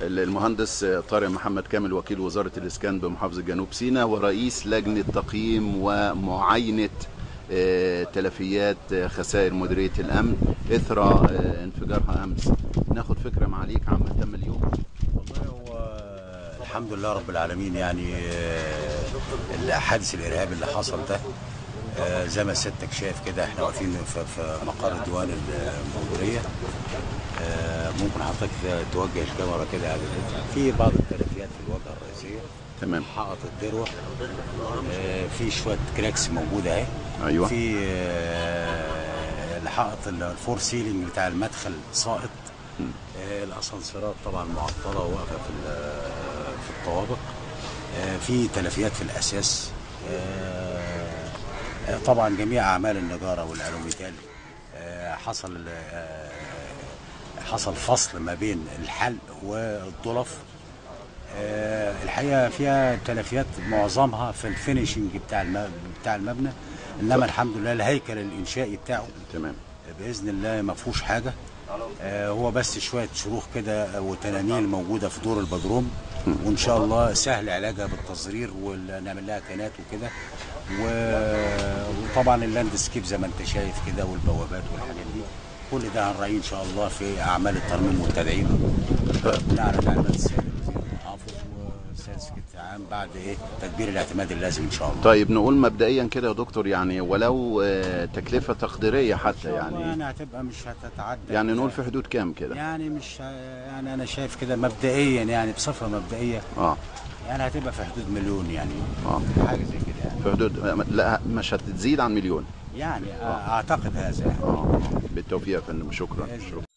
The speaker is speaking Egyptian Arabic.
المهندس طارق محمد كامل وكيل وزارة الإسكان بمحافظة جنوب سيناء ورئيس لجنة تقييم ومعاينة آه، تلفيات آه، خسائر مديرية الأمن إثر آه، انفجارها أمس ناخد فكرة معاليك عما تم اليوم والله هو الحمد لله رب العالمين يعني آه، الحادث الارهابي اللي حصل ده آه، زي ما سيادتك شايف كده احنا واقفين في في مقر ديوان المديريه آه، ممكن حضرتك توجه الكاميرا كده على في بعض التلفيات في الواجهه الرئيسيه تمام حائط الذروه آه، في شويه كراكس موجوده اهي أيوة. في آه، الحائط الفور سيلينج بتاع المدخل ساقط آه، الاسانسيرات طبعا معطله واقفه في ال- في الطوابق آه، في تلفيات في الاساس آه، آه، طبعا جميع اعمال النجاره والالوميتال آه، حصل آه، حصل فصل ما بين الحلق والضلف آه، الحقيقه فيها تلفيات معظمها في الفينيشنج بتاع الم- بتاع المبنى انما الحمد لله الهيكل الانشائي بتاعه تمام باذن الله ما فيهوش حاجه آه، هو بس شويه شروخ كده وتنانين موجوده في دور البدروم وان شاء الله سهل علاجها بالتزرير ونعمل لها كانات وكده و- وطبعا اللاندسكيب زي ما انت شايف كده والبوابات والحاجات دي كل ده هنراعيه ان شاء الله في اعمال الترميم والتدعيم بناء على تعليمات السيد وزير المحافظ والسيد سكرتير العام بعد ايه تدبير الاعتماد اللازم ان شاء الله طيب نقول مبدئيا كده يا دكتور يعني ولو آه، تكلفة تقديرية حتى يعني يعني يعني هتبقى مش هتتعدى يعني نقول كده. في حدود كام كده يعني مش ه- يعني انا شايف كده مبدئيا يعني بصفه مبدئيه اه يعني هتبقى في حدود مليون يعني اه حاجه زي كده يعني في حدود لا مش هتزيد عن مليون يعني اعتقد هذا يعني. اه بالتوفيق يا فندم شكرا بإذن شكرا